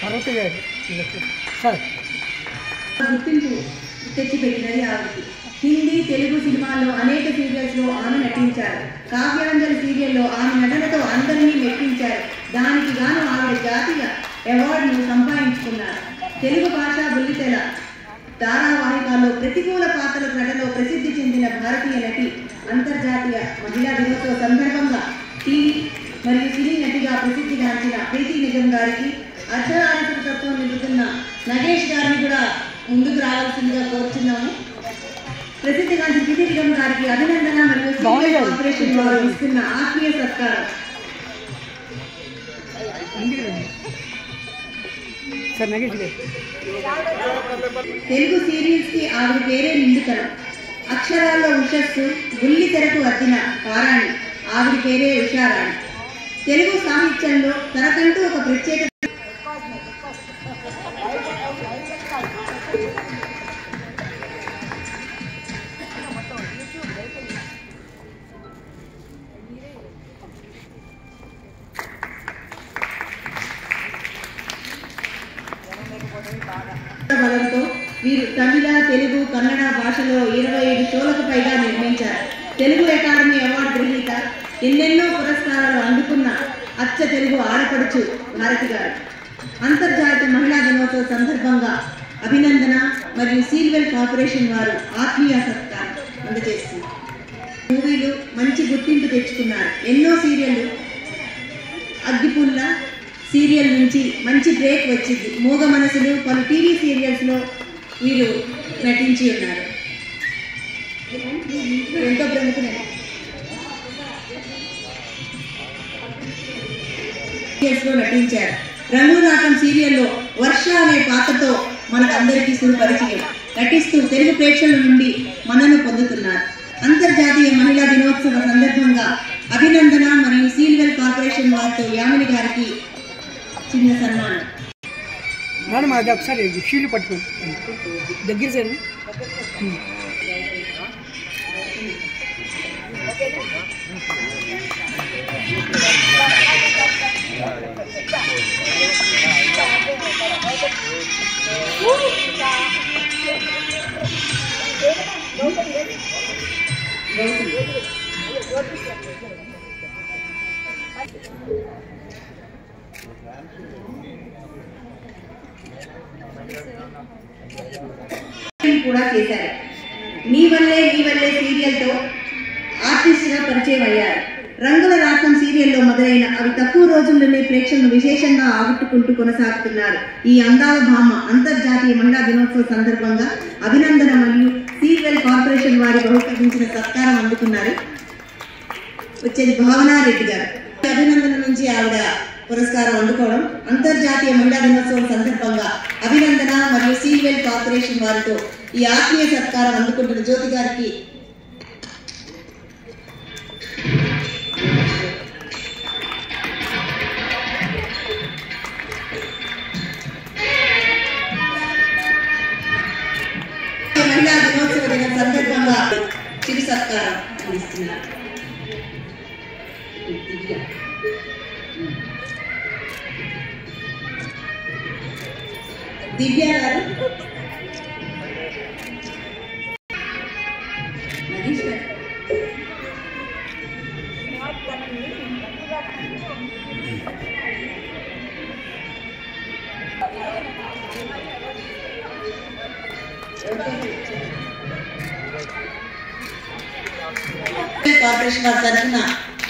అరవై గారు సార్ గుర్తింపు తెచ్చిపెట్టినది ఆవిడకి హిందీ తెలుగు సినిమాల్లో అనేక సీరియల్స్ లో ఆమె నటించారు కావ్యాంజలి సీరియల్లో ఆమె నటనతో అందరినీ మెప్పించారు దానికి గాను ఆవిడ జాతీయ అవార్డును సంపాదించుకున్నారు తెలుగు భాష బుల్లితెల ధారావాహికాల్లో ప్రతికూల పాత్రల నటనలో ప్రసిద్ధి చెందిన భారతీయ నటి అంతర్జాతీయ మహిళా దినోత్సవ సందర్భంగా టీవీ మరియు సినీ నటిగా ప్రసిద్ధిగాంచిన ప్రీతి నిజం గారికి అర్ధరాజకత్వం నిలుపుతున్న నగేష్ గారిని కూడా ముందుకు రావాల్సిందిగా కోరుతున్నాము ప్రసిద్ధిగాంచిన ప్రీతి నిజం గారికి అభినందన మరియు బాగుంది సీనియర్ గారు. కార్పొరేషన్ వారు ఇస్తున్న ఆత్మీయ సత్కారం ఇంటికి రండి సార్ నగేష్ గారు తెలుగు సీరియల్స్ కి ఆవిడ పేరే నిండుతనం అక్షరాల్లో ఉషస్సు బుల్లి తెరకు అద్దిన పారాణి ఆవిడ పేరే ఉషారాణి తెలుగు సాహిత్యంలో తనకంటూ ఒక ప్రత్యేక బలంతో వీరు తమిళ తెలుగు కన్నడ భాషలో ఇరవై ఐదు షోలకు పైగా నిర్మించారు తెలుగు అకాడమీ అవార్డు గ్రహీత ఎన్నెన్నో పురస్కారాలు అందుకున్న అచ్చ తెలుగు ఆడపడుచు భారతి గారు అంతర్జాతీయ మహిళా దినోత్సవ సందర్భంగా అభినందన మరియు సీల్వెల్ కార్పొరేషన్ వారు ఆత్మీయ సత్కారం అందజేస్తుంది మూవీలు మంచి గుర్తింపు తెచ్చుకున్నారు ఎన్నో సీరియళ్లు అగ్గిపుల్ల సీరియల్ నుంచి మంచి బ్రేక్ వచ్చింది మూగ మనసులు పలు టీవీ సీరియల్స్లో వీరు నటించి ఉన్నారు ఎంతో ప్రముఖ నటి. సీరియల్స్ లో నటించారు రంగునాటం సీరియల్లో వర్ష అనే పాత్రతో మనకందరికీ సుపరిచయం నటిస్తూ తెలుగు ప్రేక్షకుల నుండి మనను పొందుతున్నారు అంతర్జాతీయ మహిళా దినోత్సవ సందర్భంగా అభినందన మరియు సీల్వెల్ కార్పొరేషన్ వారితో యామిని గారికి చిన్న సన్మానం మేడం అది ఒకసారి షీల్డ్ పట్టుకోండి దగ్గర సార్ కూడా చేశారు నీ వల్లే నీ వల్లే సీరియల్తో ఆర్టిస్ట్గా పరిచయం అయ్యారు రంగుల రాట్నం సీరియల్లో మొదలైన అవి తక్కువ రోజుల్లోనే ప్రేక్షకులను విశేషంగా ఆకట్టుకుంటూ కొనసాగుతున్నారు ఈ అందాల భామ అంతర్జాతీయ మహిళా దినోత్సవ సందర్భంగా అభినందన మరియు సీరియల్ కార్పొరేషన్ వారి బహుకరించిన సత్కారం అందుకున్నారు వచ్చేది భావనారెడ్డి గారు అభినందన నుంచి ఆవిడ పురస్కారం అందుకోవడం అంతర్జాతీయ మహిళా దినోత్సవం సందర్భంగా అభినందన మరియు సీవెల్ కార్పొరేషన్ వారితో ఈ ఆత్మీయ సత్కారం అందుకుంటున్న జ్యోతి గారికి మహిళా దినోత్సవ దిన సందర్భంగా చిరు సత్కారం అందిస్తున్నారు దివ్య. దివ్య గారు నగేష్ గారు కార్పొరేషన్ వారి తరఫున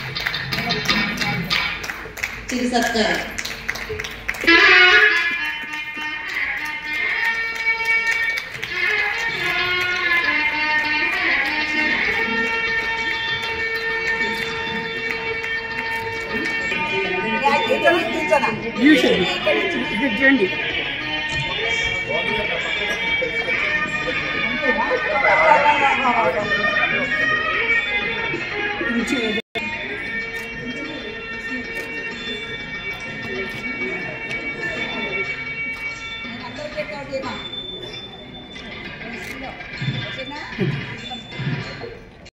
చిరు సత్కారం యూషన్ ఇది చేయండి నుంచి